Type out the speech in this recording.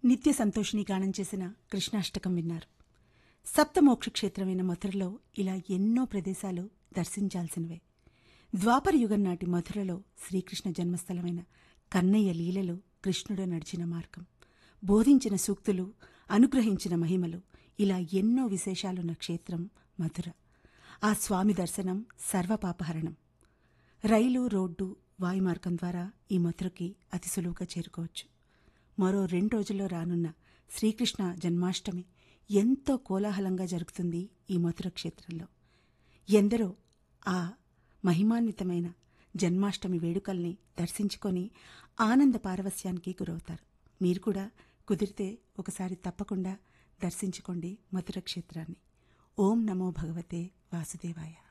నిత్య సంతోషిని గానం చేసిన కృష్ణాష్టకం విన్నారు సప్తమోక్ష క్షేత్రమైన మధురలో ఇలా ఎన్నో ప్రదేశాలు దర్శించాల్సినవే ద్వాపర యుగం నాటి మధురలో శ్రీకృష్ణ జన్మస్థలమైన కన్నయ్య లీలలో కృష్ణుడు నడిచిన మార్గం బోధించిన సూక్తులు అనుగ్రహించిన మహిమలు ఇలా ఎన్నో విశేషాలున్న క్షేత్రం మధుర ఆ స్వామి దర్శనం సర్వపాపహరణం రైలు రోడ్డు వాయుమార్గం ద్వారా ఈ మధురకి అతి సులువుగా చేరుకోవచ్చు మరో రెండు రోజుల్లో రానున్న శ్రీకృష్ణ జన్మాష్టమి ఎంతో కోలాహలంగా జరుగుతుంది ఈ మధుర క్షేత్రంలో ఎందరో ఆ మహిమాన్వితమైన జన్మాష్టమి వేడుకల్ని దర్శించుకొని ఆనంద పారవస్యానికి గురవుతారు మీరు కూడా కుదిరితే ఒకసారి తప్పకుండా దర్శించుకోండి మధుర క్షేత్రాన్ని ఓం నమో భగవతే వాసుదేవాయ